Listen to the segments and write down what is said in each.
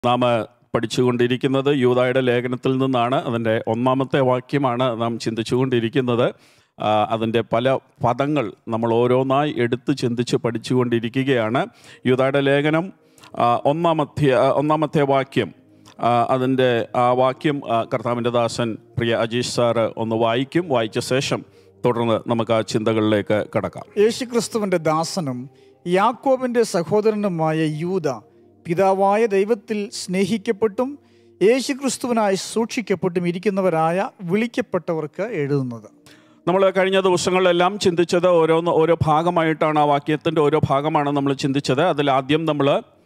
നാം പഠിച്ചുകൊണ്ടിരിക്കുന്നത് യൂതായുടെ ലേഖനത്തിൽ നിന്നാണ് അതിൻ്റെ ഒന്നാമത്തെ വാക്യമാണ് നാം ചിന്തിച്ചുകൊണ്ടിരിക്കുന്നത് ആ, അതിൻ്റെ പല പദങ്ങൾ നമ്മൾ ഓരോന്നായി എടുത്ത് ചിന്തിച്ച് പഠിച്ചുകൊണ്ടിരിക്കുകയാണ് യൂതായുടെ ലേഖനം ആ, ഒന്നാമത്തെ ആ, ഒന്നാമത്തെ വാക്യം ആ, അതിൻ്റെ ആ വാക്യം ആ, കർത്താവിൻ്റെ ദാസൻ പ്രിയ അജീഷ് സാറ് ഒന്ന് വായിക്കും വായിച്ച ശേഷം തുടർന്ന് നമുക്ക് ആ ചിന്തകളിലേക്ക് കടക്കാം യേശുക്രിസ്തുവിന്റെ ദാസനും യാക്കോബിന്റെ സഹോദരനുമായ യൂത പിതാവായ ദൈവത്തിൽ സ്നേഹിക്കപ്പെട്ടും യേശുക്രിസ്തുവിനായി സൂക്ഷിക്കപ്പെട്ടും ഇരിക്കുന്നവരായ വിളിക്കപ്പെട്ടവർക്ക് എഴുതുന്നത് നമ്മൾ കഴിഞ്ഞ ദിവസങ്ങളിലെല്ലാം ചിന്തിച്ചത് ഓരോന്ന് ഓരോ ഭാഗമായിട്ടാണ് ആ വാക്യത്തിൻ്റെ ഓരോ ഭാഗമാണ് നമ്മൾ ചിന്തിച്ചത് അതിൽ ആദ്യം നമ്മൾ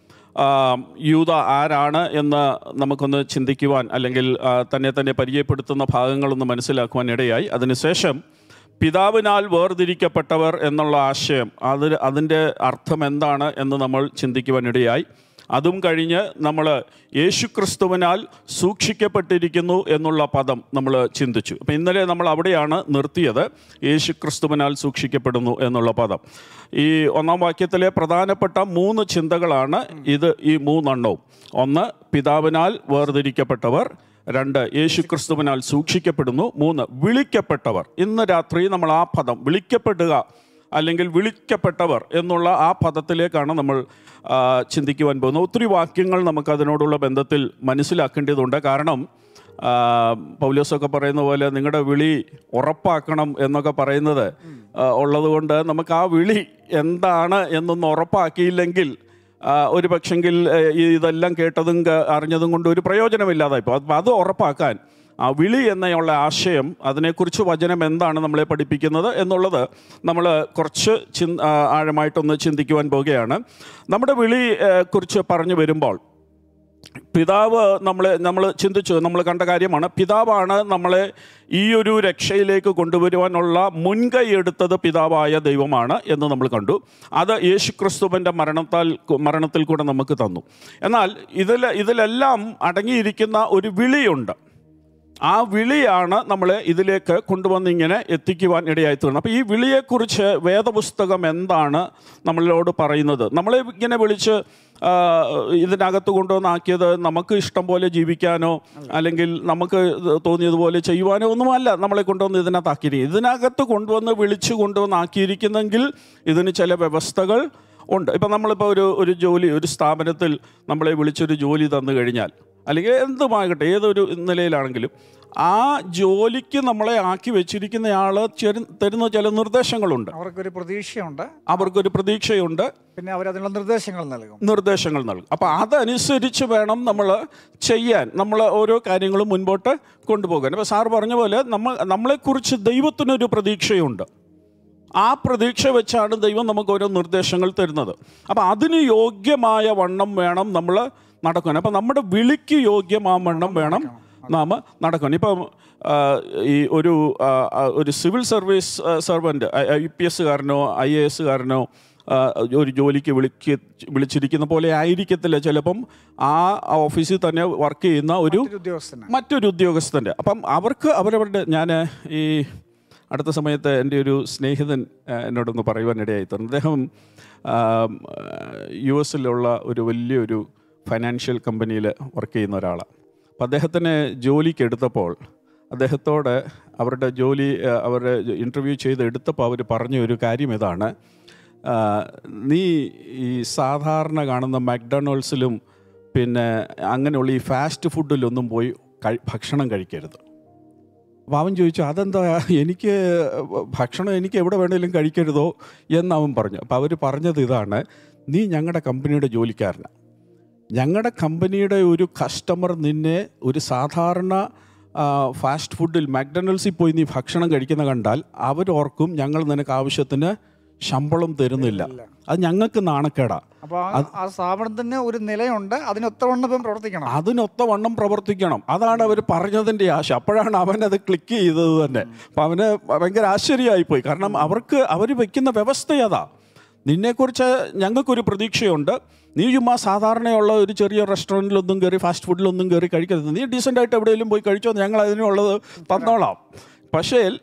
യൂത ആരാണ് എന്ന് നമുക്കൊന്ന് ചിന്തിക്കുവാൻ അല്ലെങ്കിൽ ആ, തന്നെ തന്നെ പരിചയപ്പെടുത്തുന്ന ഭാഗങ്ങളൊന്ന് മനസ്സിലാക്കുവാൻ ഇടയായി അതിനുശേഷം പിതാവിനാൽ വേർതിരിക്കപ്പെട്ടവർ എന്നുള്ള ആശയം അത് അതിൻ്റെ അർത്ഥം എന്താണ് എന്ന് നമ്മൾ ചിന്തിക്കുവാൻ ഇടയായി അതും കഴിഞ്ഞ് നമ്മൾ യേശുക്രിസ്തുവിനാൽ സൂക്ഷിക്കപ്പെട്ടിരിക്കുന്നു എന്നുള്ള പദം നമ്മൾ ചിന്തിച്ചു അപ്പം ഇന്നലെ നമ്മൾ അവിടെയാണ് നിർത്തിയത് യേശുക്രിസ്തുവിനാൽ സൂക്ഷിക്കപ്പെടുന്നു എന്നുള്ള പദം ഈ ഒന്നാം വാക്യത്തിലെ പ്രധാനപ്പെട്ട മൂന്ന് ചിന്തകളാണ് ഇത് ഈ മൂന്നെണ്ണവും ഒന്ന് പിതാവിനാൽ വേർതിരിക്കപ്പെട്ടവർ രണ്ട് യേശുക്രിസ്തുവിനാൽ സൂക്ഷിക്കപ്പെടുന്നു മൂന്ന് വിളിക്കപ്പെട്ടവർ ഇന്ന് രാത്രി നമ്മൾ ആ പദം വിളിക്കപ്പെടുക അല്ലെങ്കിൽ വിളിക്കപ്പെട്ടവർ എന്നുള്ള ആ പദത്തിലേക്കാണ് നമ്മൾ ആ, ചിന്തിക്കുവാൻ പോകുന്നത് ഒത്തിരി വാക്യങ്ങൾ നമുക്ക് അതിനോടുള്ള ബന്ധത്തിൽ മനസ്സിലാക്കേണ്ടതുണ്ട് കാരണം ആ, പൗലോസൊക്കെ പറയുന്ന പോലെ നിങ്ങളുടെ വിളി ഉറപ്പാക്കണം എന്നൊക്കെ പറയുന്നത് ആ, ഉള്ളതുകൊണ്ട് നമുക്ക് ആ വിളി എന്താണ് എന്നൊന്ന് ഉറപ്പാക്കിയില്ലെങ്കിൽ ആ, ഒരു പക്ഷെങ്കിൽ ഏ, ഈ ഇതെല്ലാം കേട്ടതും ക- അറിഞ്ഞതും കൊണ്ട് ഒരു പ്രയോജനമില്ലാതായി പോകും അപ്പം അത് ഉറപ്പാക്കാൻ ആ വിളി എന്നുള്ള ആശയം അതിനെക്കുറിച്ച് വചനം എന്താണ് നമ്മളെ പഠിപ്പിക്കുന്നത് എന്നുള്ളത് നമ്മൾ കുറച്ച് ചിൻ ആ, ആഴമായിട്ടൊന്ന് ചിന്തിക്കുവാൻ പോവുകയാണ് നമ്മുടെ വിളി ഏ, കുറിച്ച് പറഞ്ഞു വരുമ്പോൾ പിതാവ് നമ്മളെ നമ്മൾ ചിന്തിച്ചു നമ്മൾ കണ്ട കാര്യമാണ് പിതാവാണ് നമ്മളെ ഈ ഒരു രക്ഷയിലേക്ക് കൊണ്ടുവരുവാനുള്ള മുൻകൈ എടുത്തത് പിതാവായ ദൈവമാണ് എന്ന് നമ്മൾ കണ്ടു അത് യേശുക്രിസ്തുവിൻ്റെ മരണത്താൽ മരണത്തിൽ കൂടെ നമുക്ക് തന്നു എന്നാൽ ഇതിൽ ഇതിലെല്ലാം അടങ്ങിയിരിക്കുന്ന ഒരു വിളിയുണ്ട് ആ വിളിയാണ് നമ്മളെ ഇതിലേക്ക് കൊണ്ടുവന്ന് ഇങ്ങനെ എത്തിക്കുവാൻ ഇടയായി തീർന്നത് അപ്പോൾ ഈ വിളിയെക്കുറിച്ച് വേദപുസ്തകം എന്താണ് നമ്മളോട് പറയുന്നത് നമ്മളെ ഇങ്ങനെ വിളിച്ച് ആ, ഇതിനകത്ത് കൊണ്ടുവന്നാക്കിയത് നമുക്ക് ഇഷ്ടം പോലെ ജീവിക്കാനോ അല്ലെങ്കിൽ നമുക്ക് തോന്നിയതുപോലെ ചെയ്യുവാനോ ഒന്നുമല്ല നമ്മളെ കൊണ്ടുവന്ന് ഇതിനകത്താക്കിയിരിക്കും ഇതിനകത്ത് കൊണ്ടുവന്ന് വിളിച്ച് കൊണ്ടുവന്നാക്കിയിരിക്കുന്നെങ്കിൽ ഇതിന് ചില വ്യവസ്ഥകൾ ഉണ്ട് ഇപ്പം നമ്മളിപ്പോൾ ഒരു ഒരു ജോലി ഒരു സ്ഥാപനത്തിൽ നമ്മളെ വിളിച്ചൊരു ജോലി തന്നു കഴിഞ്ഞാൽ അല്ലെങ്കിൽ എന്തുമാകട്ടെ ഏതൊരു നിലയിലാണെങ്കിലും ആ ജോലിക്ക് നമ്മളെ ആക്കി വെച്ചിരിക്കുന്നയാൾ ചെരു- തരുന്ന ചില നിർദ്ദേശങ്ങളുണ്ട് അവർക്കൊരു പ്രതീക്ഷയുണ്ട് അവർക്കൊരു പ്രതീക്ഷയുണ്ട് പിന്നെ അവരതിനുള്ള നിർദ്ദേശങ്ങൾ നൽകും നിർദ്ദേശങ്ങൾ നൽകും അപ്പോൾ അതനുസരിച്ച് വേണം നമ്മൾ ചെയ്യാൻ നമ്മൾ ഓരോ കാര്യങ്ങളും മുൻപോട്ട് കൊണ്ടുപോകാൻ അപ്പോൾ സാർ പറഞ്ഞ പോലെ നമ്മൾ നമ്മളെക്കുറിച്ച് ദൈവത്തിനൊരു പ്രതീക്ഷയുണ്ട് ആ പ്രതീക്ഷ വെച്ചാണ് ദൈവം നമുക്ക് ഓരോ നിർദ്ദേശങ്ങൾ തരുന്നത് അപ്പോൾ അതിന് യോഗ്യമായ വണ്ണം വേണം നമ്മൾ നടക്കാൻ അപ്പം നമ്മുടെ വിളിക്ക് യോഗ്യമാ വണ്ണം വേണം നാം നടക്കണം ഇപ്പം ആ, ഈ ഒരു ആ, ആ, ഒരു civil service servant I P എസ്സുകാരനോ ഐ എ എസ്സുകാരനോ ഒരു ജോലിക്ക് വിളിക്ക് വിളിച്ചിരിക്കുന്ന പോലെ ആയിരിക്കത്തില്ല ചിലപ്പം ആ ഓഫീസിൽ തന്നെ വർക്ക് ചെയ്യുന്ന ഒരു ഒരു ഉദ്യോഗസ്ഥന് മറ്റൊരു ഉദ്യോഗസ്ഥൻ്റെ അപ്പം അവർക്ക് അവരവരുടെ ഞാൻ ഈ അടുത്ത സമയത്ത് എൻ്റെ ഒരു സ്നേഹിതൻ ആ, എന്നോടൊന്ന് പറയുവാനിടയായി തീർന്നു അദ്ദേഹം യു എസിലുള്ള ഒരു വലിയൊരു ഫൈനാൻഷ്യൽ കമ്പനിയിൽ വർക്ക് ചെയ്യുന്ന ഒരാളാണ് അപ്പം അദ്ദേഹത്തിന് ജോലിക്ക് എടുത്തപ്പോൾ അദ്ദേഹത്തോട് അവരുടെ ജോലി ആ, അവരുടെ ഇൻ്റർവ്യൂ ചെയ്ത് എടുത്തപ്പോൾ അവർ പറഞ്ഞ ഒരു കാര്യം ഇതാണ് ആ, നീ ഈ സാധാരണ കാണുന്ന മക്ഡൊണാൾഡ്സിലും പിന്നെ അങ്ങനെയുള്ള ഈ ഫാസ്റ്റ് ഫുഡിലൊന്നും പോയി കഴി ഭക്ഷണം കഴിക്കരുത് അപ്പോൾ അവൻ ചോദിച്ചു അതെന്താ എനിക്ക് ഭക്ഷണം എനിക്ക് എവിടെ വേണേലും കഴിക്കരുതോ എന്ന് അവൻ പറഞ്ഞു അപ്പോൾ അവർ പറഞ്ഞത് ഇതാണ് നീ ഞങ്ങളുടെ കമ്പനിയുടെ ജോലിക്കാരനാണ് ഞങ്ങളുടെ കമ്പനിയുടെ ഒരു കസ്റ്റമർ നിന്നെ ഒരു സാധാരണ ആ, ഫാസ്റ്റ് ഫുഡിൽ മക്ഡൊണാൾഡ്സിൽ പോയി നീ ഭക്ഷണം കഴിക്കുന്ന കണ്ടാൽ അവരോർക്കും ഞങ്ങൾ നിനക്ക് ആവശ്യത്തിന് ശമ്പളം തരുന്നില്ല അത് ഞങ്ങൾക്ക് നാണക്കേടാ അപ്പോൾ ആ സ്ഥാപനത്തിന് ഒരു നിലയുണ്ട് അതിനൊത്തവണ്ണം ഇപ്പം പ്രവർത്തിക്കണം അതിനൊത്ത വണ്ണം പ്രവർത്തിക്കണം അതാണ് അവർ പറഞ്ഞതിൻ്റെ ആശ അപ്പോഴാണ് അവൻ അത് ക്ലിക്ക് ചെയ്തത് തന്നെ അപ്പം അവന് ഭയങ്കര ആശ്ചര്യമായിപ്പോയി കാരണം അവർക്ക് അവർ വെക്കുന്ന വ്യവസ്ഥ അതാ നിന്നെക്കുറിച്ച് ഞങ്ങൾക്കൊരു പ്രതീക്ഷയുണ്ട് നീ ചുമ്മാ സാധാരണയുള്ള ഒരു ചെറിയ റെസ്റ്റോറൻറ്റിലൊന്നും കയറി ഫാസ്റ്റ് ഫുഡിലൊന്നും കയറി കഴിക്കരുത് നീ ഡീസൻ്റ് ആയിട്ട് എവിടെയെങ്കിലും പോയി കഴിച്ചോ ഞങ്ങൾ അതിനുള്ളത് തന്നോളാം പക്ഷേ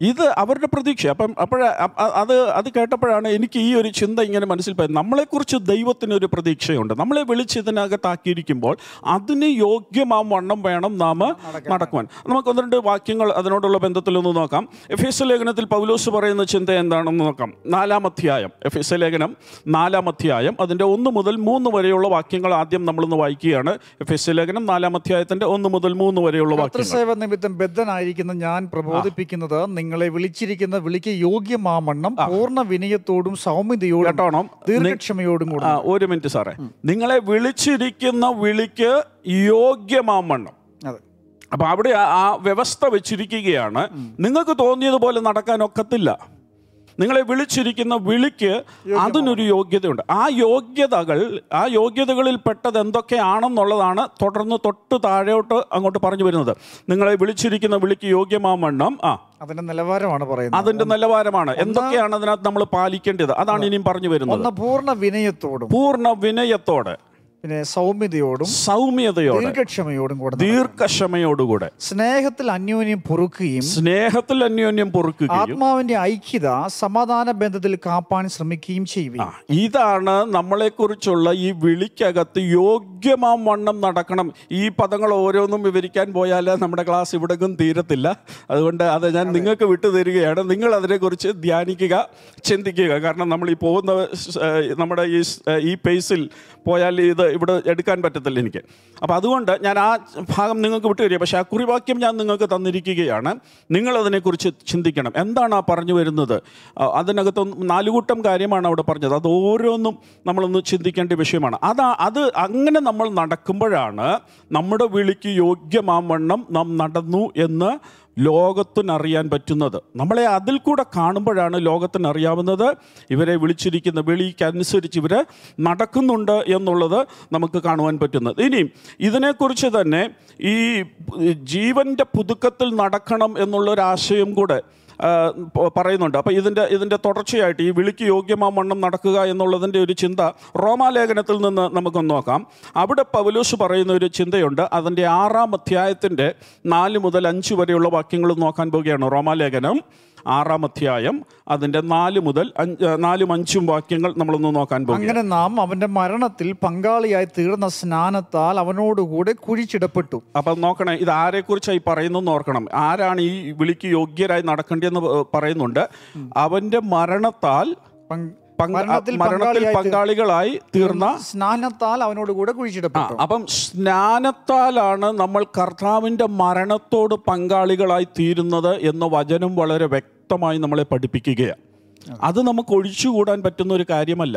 ഇത് അവരുടെ പ്രതീക്ഷ അപ്പം അപ്പോഴ അത് അത് കേട്ടപ്പോഴാണ് എനിക്ക് ഈ ഒരു ചിന്ത ഇങ്ങനെ മനസ്സിൽ പോയത് നമ്മളെക്കുറിച്ച് ദൈവത്തിനൊരു പ്രതീക്ഷയുണ്ട് നമ്മളെ വിളിച്ച് ഇതിനകത്താക്കിയിരിക്കുമ്പോൾ അതിന് യോഗ്യമാം വണ്ണം വേണം നാം നടക്കുവാൻ നമുക്ക് ഒന്ന് രണ്ട് വാക്യങ്ങൾ അതിനോടുള്ള ബന്ധത്തിലൊന്ന് നോക്കാം എഫ് എസ് ലേഖനത്തിൽ പൗലോസ് പറയുന്ന ചിന്ത എന്താണെന്ന് നോക്കാം നാലാം അധ്യായം എഫ് എസ് ലേഖനം നാലാം അധ്യായം അതിൻ്റെ ഒന്ന് മുതൽ മൂന്ന് വരെയുള്ള വാക്യങ്ങൾ ആദ്യം നമ്മളൊന്ന് വായിക്കുകയാണ് എഫ് എസ് ലേഖനം നാലാം അധ്യായത്തിൻ്റെ ഒന്ന് മുതൽ മൂന്ന് വരെയുള്ള വാക്യങ്ങൾ കർത്തൃസേവ നിമിത്തം ബദ്ധനായിരിക്കുന്ന ഞാൻ പ്രബോധിപ്പിക്കുന്നത് നിങ്ങളെ വിളിച്ചിരിക്കുന്ന വിളിക്ക് യോഗ്യമാമണ്ണം പൂർണ്ണ വിനയത്തോടും സൗമ്യതയോടും കേട്ടോണം ദീർഘക്ഷമയോടും കൂടെ ആ ഒരു മിനിറ്റ് സാറേ നിങ്ങളെ വിളിച്ചിരിക്കുന്ന വിളിക്ക് യോഗ്യമാമണ്ണം അതെ അപ്പൊ അവിടെ ആ- ആ വ്യവസ്ഥ വെച്ചിരിക്കുകയാണ് നിങ്ങൾക്ക് തോന്നിയതുപോലെ നടക്കാൻ ഒക്കത്തില്ല നിങ്ങളെ വിളിച്ചിരിക്കുന്ന വിളിക്ക് അതിനൊരു യോഗ്യതയുണ്ട് ആ യോഗ്യതകൾ ആ യോഗ്യതകളിൽ പെട്ടത് എന്തൊക്കെയാണെന്നുള്ളതാണ് തുടർന്ന് തൊട്ട് താഴോട്ട് അങ്ങോട്ട് പറഞ്ഞു വരുന്നത് നിങ്ങളെ വിളിച്ചിരിക്കുന്ന വിളിക്ക് യോഗ്യമാവണ്ണം ആ അതിന്റെ നിലവാരമാണ് പറയുന്നത് അതിന്റെ നിലവാരമാണ് എന്തൊക്കെയാണ് അതിനകത്ത് നമ്മൾ പാലിക്കേണ്ടത് അതാണ് ഇനിയും പറഞ്ഞു വരുന്നത് ഒന്ന് പൂർണ്ണ വിനയത്തോടും പൂർണ്ണ വിനയത്തോടെ പിന്നെ സൗമ്യതയോടും സൗമ്യതയോടെ ദീർഘക്ഷമയോടും കൂടെ ദീർഘക്ഷമയോടുകൂടെ സ്നേഹത്തിൽ അന്യോന്യം പൊറുക്കുകയും സ്നേഹത്തിൽ അന്യോന്യം പൊറുക്കുകയും ആത്മാവിന്റെ ഐക്യത സമാധാന ബന്ധത്തിൽ കാപ്പാൻ ശ്രമിക്കുകയും ചെയ്യുക ആ, ഇതാണ് നമ്മളെക്കുറിച്ചുള്ള ഈ വിളിക്കകത്ത് യോഗ്യമാം വണ്ണം നടക്കണം ഈ പദങ്ങൾ ഓരോന്നും വിവരിക്കാൻ പോയാൽ നമ്മുടെ ക്ലാസ് ഇവിടെക്കും തീരത്തില്ല അതുകൊണ്ട് അത് ഞാൻ നിങ്ങൾക്ക് വിട്ടു തരികയാണ് നിങ്ങൾ അതിനെക്കുറിച്ച് ധ്യാനിക്കുക ചിന്തിക്കുക കാരണം നമ്മൾ ഈ പോകുന്ന സ്- ഏഹ് നമ്മുടെ ഈ സ്- ഏഹ് ഈ പേസിൽ പോയാൽ ഇത് ഇവിടെ എടുക്കാൻ പറ്റത്തില്ല എനിക്ക് അപ്പോൾ അതുകൊണ്ട് ഞാൻ ആ ഭാഗം നിങ്ങൾക്ക് വിട്ടു തരിക പക്ഷേ ആ കുറിവാക്യം ഞാൻ നിങ്ങൾക്ക് തന്നിരിക്കുകയാണ് നിങ്ങൾ അതിനെക്കുറിച്ച് ചിന്തിക്കണം എന്താണ് ആ പറഞ്ഞു വരുന്നത് ആ, അതിനകത്ത് ഒന്ന് നാലുകൂട്ടം കാര്യമാണ് അവിടെ പറഞ്ഞത് അത് ഓരോന്നും നമ്മളൊന്ന് ചിന്തിക്കേണ്ട വിഷയമാണ് അതാ അത് അങ്ങനെ നമ്മൾ നടക്കുമ്പോഴാണ് നമ്മുടെ വിളിക്ക് യോഗ്യമാവണ്ണം നാം നടന്നു എന്ന് ലോകത്തിനറിയാൻ പറ്റുന്നത് നമ്മളെ അതിൽ കൂടെ കാണുമ്പോഴാണ് ലോകത്തിന് അറിയാവുന്നത് ഇവരെ വിളിച്ചിരിക്കുന്ന വിളിക്കനുസരിച്ച് ഇവർ നടക്കുന്നുണ്ട് എന്നുള്ളത് നമുക്ക് കാണുവാൻ പറ്റുന്നത് ഇനിയും ഇതിനെക്കുറിച്ച് തന്നെ ഈ ജീവൻ്റെ പുതുക്കത്തിൽ നടക്കണം എന്നുള്ളൊരാശയം കൂടെ ആ, പ- പറയുന്നുണ്ട് അപ്പോൾ ഇതിൻ്റെ ഇതിൻ്റെ തുടർച്ചയായിട്ട് ഈ വിളിക്ക് യോഗ്യമാം വണ്ണം നടക്കുക എന്നുള്ളതിൻ്റെ ഒരു ചിന്ത റോമാലേഖനത്തിൽ നിന്ന് നമുക്കൊന്ന് നോക്കാം അവിടെ പൗലോസ് പറയുന്ന ഒരു ചിന്തയുണ്ട് അതിൻ്റെ ആറാം അധ്യായത്തിൻ്റെ നാല് മുതൽ അഞ്ച് വരെയുള്ള വാക്യങ്ങൾ നോക്കാൻ പോവുകയാണ് റോമാലേഖനം ആറാം അധ്യായം അതിൻ്റെ നാല് മുതൽ അഞ്ച് നാലും അഞ്ചും വാക്യങ്ങൾ നമ്മളൊന്ന് നോക്കാൻ പോകും അങ്ങനെ നാം അവന്റെ മരണത്തിൽ പങ്കാളിയായി തീർന്ന സ്നാനത്താൽ അവനോടുകൂടെ കുഴിച്ചിടപ്പെട്ടു അപ്പം നോക്കണേ ഇത് ആരെക്കുറിച്ചായി പറയുന്നെന്ന് ഓർക്കണം ആരാണ് ഈ വിളിക്ക് യോഗ്യരായി നടക്കേണ്ടതെന്ന് പ- പറയുന്നുണ്ട് അവൻ്റെ മരണത്താൽ പങ്- പങ്ക- മരണത്തിൽ മരണത്തിൽ പങ്കാളിയായി പങ്കാളികളായി തീർന്ന സ്നാനത്താൽ അവനോടുകൂടെ ആ, കുഴിച്ചിടപ്പെട്ടു അപ്പം സ്നാനത്താലാണ് നമ്മൾ കർത്താവിൻ്റെ മരണത്തോട് പങ്കാളികളായി തീരുന്നത് എന്ന വചനം വളരെ വ്യക്തമായി നമ്മളെ പഠിപ്പിക്കുകയാണ് അത് നമുക്ക് ഒഴിച്ചുകൂടാൻ പറ്റുന്ന ഒരു കാര്യമല്ല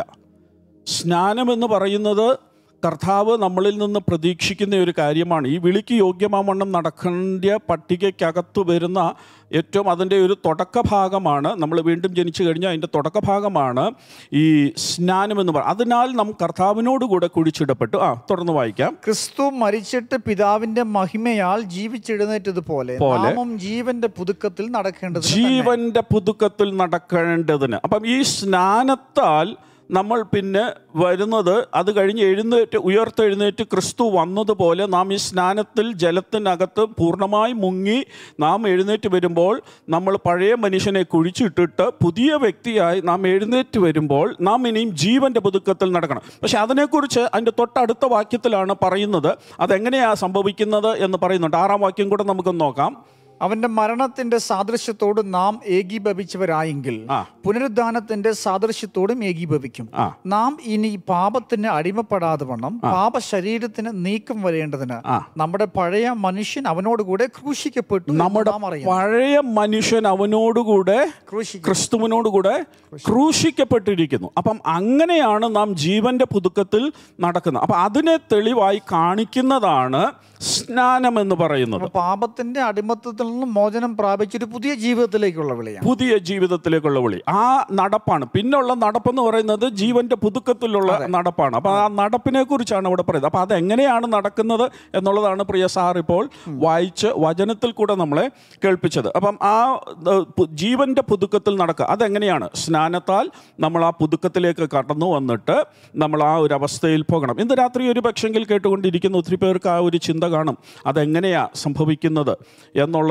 സ്നാനം എന്ന് പറയുന്നത് കർത്താവ് നമ്മളിൽ നിന്ന് പ്രതീക്ഷിക്കുന്ന ഒരു കാര്യമാണ് ഈ വിളിക്ക് യോഗ്യമാവണ്ണം നടക്കേണ്ട പട്ടികയ്ക്കകത്ത് വരുന്ന ഏറ്റവും അതിൻ്റെ ഒരു തുടക്ക ഭാഗമാണ് നമ്മൾ വീണ്ടും ജനിച്ചു കഴിഞ്ഞാൽ അതിൻ്റെ തുടക്ക ഭാഗമാണ് ഈ സ്നാനം എന്ന് പറയുന്നത് അതിനാൽ നാം കർത്താവിനോട് കൂടെ കുഴിച്ചിടപ്പെട്ടു ആ തുടർന്ന് വായിക്കാം ക്രിസ്തു മരിച്ചിട്ട് പിതാവിന്റെ മഹിമയാൽ ജീവിച്ചെഴുന്നേറ്റതുപോലെ നാമം ജീവന്റെ പുതുക്കത്തിൽ നടക്കേണ്ടത് ജീവന്റെ പുതുക്കത്തിൽ നടക്കേണ്ടതിന് അപ്പം ഈ സ്നാനത്താൽ നമ്മൾ പിന്നെ വരുന്നത് അത് കഴിഞ്ഞ് എഴുന്നേറ്റ് ഉയർത്തെഴുന്നേറ്റ് ക്രിസ്തു വന്നതുപോലെ നാം ഈ സ്നാനത്തിൽ ജലത്തിനകത്ത് പൂർണ്ണമായി മുങ്ങി നാം എഴുന്നേറ്റ് വരുമ്പോൾ നമ്മൾ പഴയ മനുഷ്യനെ കുഴിച്ചിട്ടിട്ട് പുതിയ വ്യക്തിയായി നാം എഴുന്നേറ്റ് വരുമ്പോൾ നാം ഇനിയും ജീവന്റെ പുതുക്കത്തിൽ നടക്കണം പക്ഷെ അതിനെക്കുറിച്ച് അതിൻ്റെ തൊട്ടടുത്ത വാക്യത്തിലാണ് പറയുന്നത് അതെങ്ങനെയാണ് സംഭവിക്കുന്നത് എന്ന് പറയുന്നുണ്ട് ആറാം വാക്യം കൂടെ നമുക്കൊന്ന് നോക്കാം അവന്റെ മരണത്തിന്റെ സാദൃശ്യത്തോട് നാം ഏകീഭവിച്ചവരായെങ്കിൽ ആ. പുനരുദ്ധാനത്തിന്റെ സാദൃശ്യത്തോടും ഏകീഭവിക്കും ആ. നാം ഇനി പാപത്തിന് അടിമപ്പെടാതെ വണ്ണം പാപ ശരീരത്തിന് നീക്കം വരേണ്ടതിന് ആ. നമ്മുടെ പഴയ മനുഷ്യൻ അവനോടുകൂടെ ക്രൂശിക്കപ്പെട്ടു എന്ന് നമ്മുടെ നാം അറിയാം പഴയ മനുഷ്യൻ അവനോടുകൂടെ ക്രൂശിക്ക ക്രിസ്തുവിനോടുകൂടെ ക്രൂശിക്കപ്പെട്ടിരിക്കുന്നു അപ്പം അങ്ങനെയാണ് നാം ജീവന്റെ പുതുക്കത്തിൽ നടക്കുന്നത് അപ്പം അതിനെ തെളിവായി കാണിക്കുന്നതാണ് സ്നാനം എന്ന് പറയുന്നത് അപ്പൊ പാപത്തിന്റെ അടിമത്തത്തിൽ നിന്നും മോചനം പ്രാപിച്ചൊരു പുതിയ ജീവിതത്തിലേക്കുള്ള വിളിയാണ് പുതിയ ജീവിതത്തിലേക്കുള്ള വിളി ആ നടപ്പാണ് പിന്നുള്ള നടപ്പെന്ന് പറയുന്നത് ജീവന്റെ പുതുക്കത്തിലുള്ള നടപ്പാണ് അപ്പൊ ആ നടപ്പിനെ കുറിച്ചാണ് ഇവിടെ പറയുന്നത് അപ്പൊ അതെങ്ങനെയാണ് നടക്കുന്നത് എന്നുള്ളതാണ് പ്രിയ സാർ ഇപ്പോൾ വായിച്ച് വചനത്തിൽ കൂടെ നമ്മളെ കേൾപ്പിച്ചത് അപ്പം ആ ഏ, പു- ജീവന്റെ പുതുക്കത്തിൽ നടക്കുക അതെങ്ങനെയാണ് സ്നാനത്താൽ നമ്മൾ ആ പുതുക്കത്തിലേക്ക് കടന്നു വന്നിട്ട് നമ്മൾ ആ ഒരു അവസ്ഥയിൽ പോകണം ഇന്ന് രാത്രി ഒരു പക്ഷെങ്കിൽ കേട്ടുകൊണ്ടിരിക്കുന്ന ഒത്തിരി പേർക്ക് ആ ഒരു ചിന്ത കാണും അതെങ്ങനെയാ സംഭവിക്കുന്നത് എന്നുള്ളത്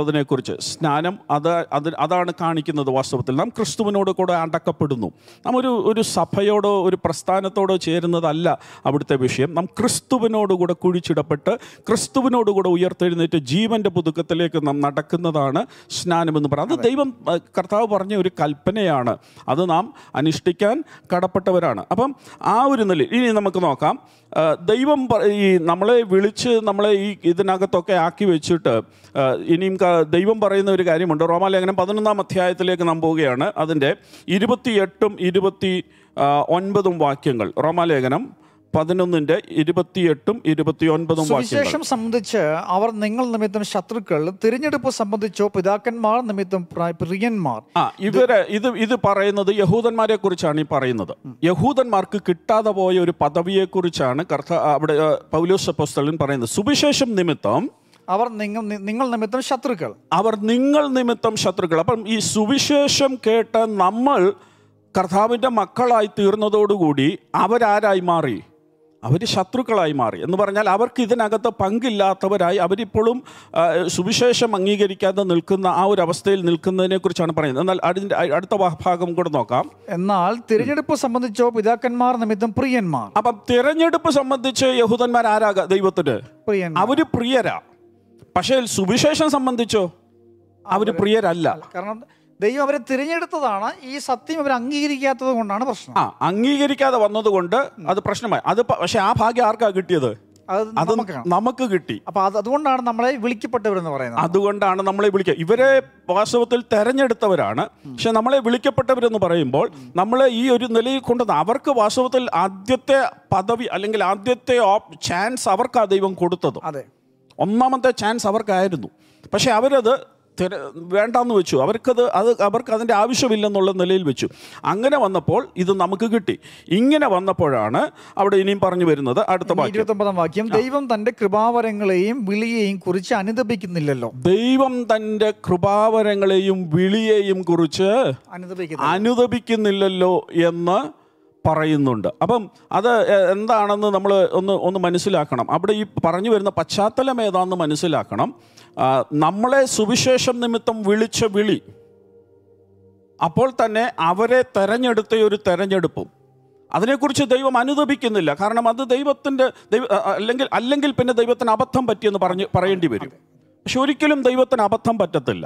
എന്നുള്ളതിനെക്കുറിച്ച് സ്നാനം അത് അത് അതാണ് കാണിക്കുന്നത് വാസ്തവത്തിൽ നാം ക്രിസ്തുവിനോട് കൂടെ അടക്കപ്പെടുന്നു നാം ഒരു ഒരു സഭയോടോ ഒരു പ്രസ്ഥാനത്തോടോ ചേരുന്നതല്ല അവിടുത്തെ വിഷയം നാം ക്രിസ്തുവിനോടുകൂടെ കുഴിച്ചിടപ്പെട്ട് ക്രിസ്തുവിനോടുകൂടെ ഉയർത്തെഴുന്നേറ്റ് ജീവൻ്റെ പുതുക്കത്തിലേക്ക് നാം നടക്കുന്നതാണ് സ്നാനം എന്ന് പറയുന്നത് അത് ദൈവം ആ, കർത്താവ് പറഞ്ഞ ഒരു കൽപ്പനയാണ് അത് നാം അനുഷ്ഠിക്കാൻ കടപ്പെട്ടവരാണ് അപ്പം ആ ഒരു നില ഇനി നമുക്ക് നോക്കാം ആ, ദൈവം പ- ഈ നമ്മളെ വിളിച്ച് നമ്മളെ ഈ ഇതിനകത്തൊക്കെ ആക്കി വെച്ചിട്ട് ആ, ഇനിയും ക- ദൈവം പറയുന്ന ഒരു കാര്യമുണ്ട് റോമാലേഖനം പതിനൊന്നാം അധ്യായത്തിലേക്ക് നാം പോവുകയാണ് അതിൻ്റെ ഇരുപത്തിയെട്ടും ഇരുപത്തി ആ, ഒൻപതും വാക്യങ്ങൾ റോമാലേഖനം പതിനൊന്നിൻ്റെ ഇരുപത്തിയെട്ടും ഇരുപത്തിയൊൻപതും വാക്യങ്ങൾ സുവിശേഷം സംബന്ധിച്ച് അവർ നിങ്ങൾ നിമിത്തം ശത്രുക്കൾ തിരഞ്ഞെടുപ്പ് സംബന്ധിച്ചോ പിതാക്കന്മാർ നിമിത്തം പ്ര- പ്രിയന്മാർ ആ ഇവര് ഇത് ഇത് പറയുന്നത് യഹൂദന്മാരെ കുറിച്ചാണ് ഈ പറയുന്നത് യഹൂദന്മാർക്ക് കിട്ടാതെ പോയ ഒരു പദവിയെ കുറിച്ചാണ് കർത്ത അവിടെ ആ, പൗലോസ് അപ്പോസ്തലൻ പറയുന്നത് സുവിശേഷം നിമിത്തം അവർ നിങ്ങൾ നിങ്ങൾ നിമിത്തം ശത്രുക്കൾ അവർ നിങ്ങൾ നിമിത്തം ശത്രുക്കൾ അപ്പം ഈ സുവിശേഷം കേട്ട് നമ്മൾ കർത്താവിൻ്റെ മക്കളായി തീർന്നതോടുകൂടി അവരാരായി മാറി അവർ ശത്രുക്കളായി മാറി എന്ന് പറഞ്ഞാൽ അവർക്ക് ഇതിനകത്ത് പങ്കില്ലാത്തവരായി അവരിപ്പോഴും ആ, സുവിശേഷം അംഗീകരിക്കാതെ നിൽക്കുന്ന ആ ഒരു അവസ്ഥയിൽ നിൽക്കുന്നതിനെ കുറിച്ചാണ് പറയുന്നത് എന്നാൽ അതിൻ്റെ അടുത്ത ഭാ- ഭാഗം കൂടെ നോക്കാം എന്നാൽ തിരഞ്ഞെടുപ്പ് സംബന്ധിച്ചോ പിതാക്കന്മാർ നിമിത്തം പ്രിയന്മാർ അപ്പം തിരഞ്ഞെടുപ്പ് സംബന്ധിച്ച് യഹൂദന്മാർ ആരാക ദൈവത്തിന് പ്രിയന്മാർ അവര് പ്രിയരാ പക്ഷേ സുവിശേഷം സംബന്ധിച്ചോ അവര് പ്രിയരല്ല കാരണം ദൈവം അവരെ തിരഞ്ഞെടുത്തതാണ് ഈ സത്യം അവർ അംഗീകരിക്കാത്തത് കൊണ്ടാണ് പ്രശ്നം ആ അംഗീകരിക്കാതെ വന്നതുകൊണ്ട് അത് പ്രശ്നമായി അത് പ- പക്ഷെ ആ ഭാഗ്യം ആർക്കാ കിട്ടിയത് അത് അത് നമുക്കാണ് നമുക്ക് കിട്ടി അപ്പൊ അത് അതുകൊണ്ടാണ് നമ്മളെ വിളിക്കപ്പെട്ടവരെന്ന് പറയുന്നത് അതുകൊണ്ടാണ് നമ്മളെ വിളിക്കുക ഇവരെ വാസ്തവത്തിൽ തെരഞ്ഞെടുത്തവരാണ് പക്ഷെ നമ്മളെ വിളിക്കപ്പെട്ടവരെന്ന് പറയുമ്പോൾ നമ്മളെ ഈ ഒരു നിലയിൽ കൊണ്ടുവന്ന് അവർക്ക് വാസ്തവത്തിൽ ആദ്യത്തെ പദവി അല്ലെങ്കിൽ ആദ്യത്തെ ഓപ് ചാൻസ് അവർക്കാ ദൈവം കൊടുത്തത് അതെ ഒന്നാമത്തെ ചാൻസ് അവർക്കായിരുന്നു പക്ഷെ അവരത് തിര വേണ്ടാന്ന് വെച്ചു അവർക്കത് അത് അവർക്ക് അതിൻ്റെ ആവശ്യമില്ലെന്നുള്ള നിലയിൽ വെച്ചു അങ്ങനെ വന്നപ്പോൾ ഇത് നമുക്ക് കിട്ടി ഇങ്ങനെ വന്നപ്പോഴാണ് അവിടെ ഇനിയും പറഞ്ഞു വരുന്നത് അടുത്ത വാക്യം ഇരുപത്തൊമ്പതാം വാക്യം ദൈവം തന്റെ കൃപാവരങ്ങളെയും വിളിയെയും കുറിച്ച് അനുദപിക്കുന്നില്ലല്ലോ ദൈവം തൻ്റെ കൃപാവരങ്ങളെയും വിളിയെയും കുറിച്ച് അനുദപിക്കുന്നു അനുദപിക്കുന്നില്ലല്ലോ എന്ന് പറയുന്നുണ്ട് അപ്പം അത് എ- എന്താണെന്ന് നമ്മൾ ഒന്ന് ഒന്ന് മനസ്സിലാക്കണം അവിടെ ഈ പറഞ്ഞു വരുന്ന പശ്ചാത്തലം ഏതാണെന്ന് മനസ്സിലാക്കണം ആ, നമ്മളെ സുവിശേഷം നിമിത്തം വിളിച്ച വിളി അപ്പോൾ തന്നെ അവരെ തെരഞ്ഞെടുത്ത ഒരു തെരഞ്ഞെടുപ്പും അതിനെക്കുറിച്ച് ദൈവം അനുദപിക്കുന്നില്ല കാരണം അത് ദൈവത്തിൻ്റെ ദൈവ അ- അ- അല്ലെങ്കിൽ അല്ലെങ്കിൽ പിന്നെ ദൈവത്തിന് അബദ്ധം പറ്റിയെന്ന് പറഞ്ഞ് പറയേണ്ടി വരും പക്ഷെ ഒരിക്കലും ദൈവത്തിന് അബദ്ധം പറ്റത്തില്ല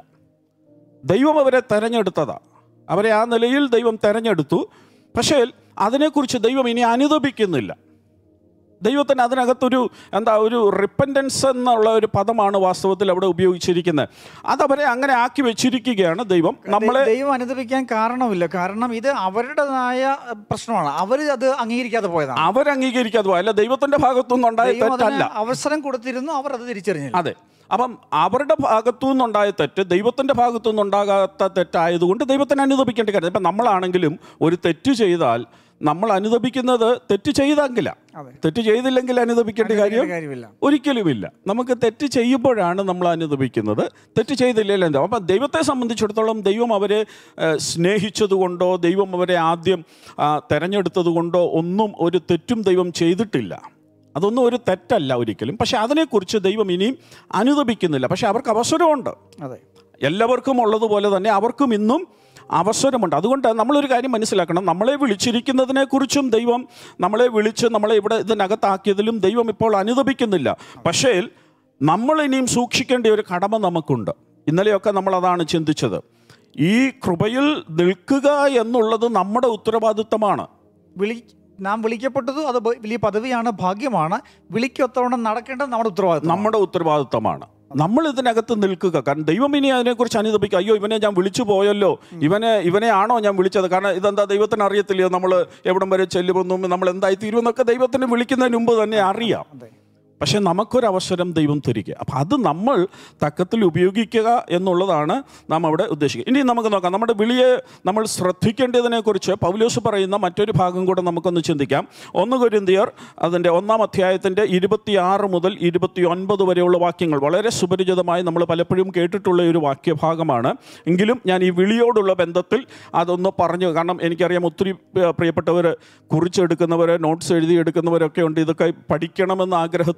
ദൈവം അവരെ തെരഞ്ഞെടുത്തതാ അവരെ ആ നിലയിൽ ദൈവം തെരഞ്ഞെടുത്തു പക്ഷേ അതിനെക്കുറിച്ച് ദൈവം ഇനി അനുദപിക്കുന്നില്ല ദൈവത്തിന് അതിനകത്തൊരു എന്താ ഒരു റിപ്പൻറ്റൻസ് എന്നുള്ള ഒരു പദമാണ് വാസ്തവത്തിൽ അവിടെ ഉപയോഗിച്ചിരിക്കുന്നത് അതവരെ അങ്ങനെ ആക്കി വെച്ചിരിക്കുകയാണ് ദൈവം നമ്മളെ ദൈവം അനുദപിക്കാൻ കാരണമില്ല കാരണം ഇത് അവരുടേതായ അഹ്, പ്രശ്നമാണ് അവർ അത് അംഗീകരിക്കാതെ പോയതാണ് അവരംഗീകരിക്കാതെ പോയി. അല്ല ദൈവത്തിന്റെ ഭാഗത്തുനിന്ന് ഉണ്ടായ ദൈവം തെറ്റല്ല അതിന് അവസരം കൊടുത്തിരുന്നു അവർ അത് തിരിച്ചറിഞ്ഞില്ല അതെ അപ്പം അവരുടെ ഭാഗത്തു നിന്നുണ്ടായ തെറ്റ് ദൈവത്തിന്റെ ഭാഗത്തു നിന്നുണ്ടാകാത്ത തെറ്റായതുകൊണ്ട് ദൈവത്തിന് അനുദപിക്കേണ്ട കാര്യം ഇപ്പം നമ്മളാണെങ്കിലും ഒരു തെറ്റ് ചെയ്താൽ നമ്മൾ അനുദപിക്കുന്നത് തെറ്റ് ചെയ്തെങ്കില അതെ. തെറ്റ് ചെയ്തില്ലെങ്കിൽ അനുദപിക്കേണ്ട കാര്യം കാര്യമില്ല ഒരിക്കലുമില്ല നമുക്ക് തെറ്റ് ചെയ്യുമ്പോഴാണ് നമ്മൾ അനുദപിക്കുന്നത് തെറ്റ് ചെയ്തില്ലല്ലോ എന്താ അപ്പം ദൈവത്തെ സംബന്ധിച്ചിടത്തോളം ദൈവം അവരെ ഏഹ്, സ്നേഹിച്ചതുകൊണ്ടോ ദൈവം അവരെ ആദ്യം ആ, തെരഞ്ഞെടുത്തത് കൊണ്ടോ ഒന്നും ഒരു തെറ്റും ദൈവം ചെയ്തിട്ടില്ല അതൊന്നും ഒരു തെറ്റല്ല ഒരിക്കലും പക്ഷെ അതിനെക്കുറിച്ച് ദൈവം ഇനിയും അനുദപിക്കുന്നില്ല പക്ഷെ അവർക്ക് അവസരമുണ്ട് അതെ എല്ലാവർക്കും ഉള്ളതുപോലെ തന്നെ അവർക്കും ഇന്നും അവസരമുണ്ട് അതുകൊണ്ട് നമ്മളൊരു കാര്യം മനസ്സിലാക്കണം നമ്മളെ വിളിച്ചിരിക്കുന്നതിനെക്കുറിച്ചും ദൈവം നമ്മളെ വിളിച്ച് നമ്മളെ ഇവിടെ ഇതിനകത്താക്കിയതിലും ദൈവം ഇപ്പോൾ അനുദപിക്കുന്നില്ല പക്ഷേ നമ്മൾ ഇനിയും സൂക്ഷിക്കേണ്ട ഒരു കടമ നമുക്കുണ്ട് ഇന്നലെയൊക്കെ നമ്മൾ അതാണ് ചിന്തിച്ചത് ഈ കൃപയിൽ നിൽക്കുക എന്നുള്ളത് നമ്മുടെ ഉത്തരവാദിത്തമാണ് വിളി നാം വിളിക്കപ്പെട്ടത് അത് ബ- വലിയ പദവിയാണ് ഭാഗ്യമാണ് വിളിക്കൊത്തവണ്ണം നടക്കേണ്ടത് നമ്മുടെ ഉത്തരവാദിത്വം നമ്മുടെ ഉത്തരവാദിത്തമാണ് നമ്മൾ ഇതിനകത്ത് നിൽക്കുക കാരണം ദൈവം ഇനി അതിനെക്കുറിച്ച് അനുദപിക്കുക അയ്യോ ഇവനെ ഞാൻ വിളിച്ചു പോയല്ലോ ഇവനെ ഇവനെ ആണോ ഞാൻ വിളിച്ചത് കാരണം ഇതെന്താ ദൈവത്തിന് അറിയത്തില്ലയോ നമ്മൾ എവിടം വരെ ചെല്ലുമെന്നും നമ്മൾ എന്തായി തീരുമെന്നൊക്കെ ദൈവത്തിന് വിളിക്കുന്നതിന് മുമ്പ് തന്നെ അറിയാം അതെ പക്ഷെ നമുക്കൊരവസരം ദൈവം തരിക അപ്പം അത് നമ്മൾ തക്കത്തിൽ ഉപയോഗിക്കുക എന്നുള്ളതാണ് നാം അവിടെ ഉദ്ദേശിക്കുക ഇനി നമുക്ക് നോക്കാം നമ്മുടെ വിളിയെ നമ്മൾ ശ്രദ്ധിക്കേണ്ടതിനെക്കുറിച്ച് പൗലോസ് പറയുന്ന മറ്റൊരു ഭാഗം കൂടെ നമുക്കൊന്ന് ചിന്തിക്കാം ഒന്ന് കൊരിന്തിയർ അതിൻ്റെ ഒന്നാം അധ്യായത്തിൻ്റെ ഇരുപത്തിയാറ് മുതൽ ഇരുപത്തി ഒൻപത് വരെയുള്ള വാക്യങ്ങൾ വളരെ സുപരിചിതമായി നമ്മൾ പലപ്പോഴും കേട്ടിട്ടുള്ള ഒരു വാക്യഭാഗമാണ് എങ്കിലും ഞാൻ ഈ വിളിയോടുള്ള ബന്ധത്തിൽ അതൊന്ന് പറഞ്ഞു കാരണം എനിക്കറിയാം ഒത്തിരി പ്രിയപ്പെട്ടവർ കുറിച്ചെടുക്കുന്നവർ നോട്ട്സ് എഴുതിയെടുക്കുന്നവരൊക്കെ ഉണ്ട് ഇതൊക്കെ പഠിക്കണമെന്ന് ആഗ്രഹത്തോടെ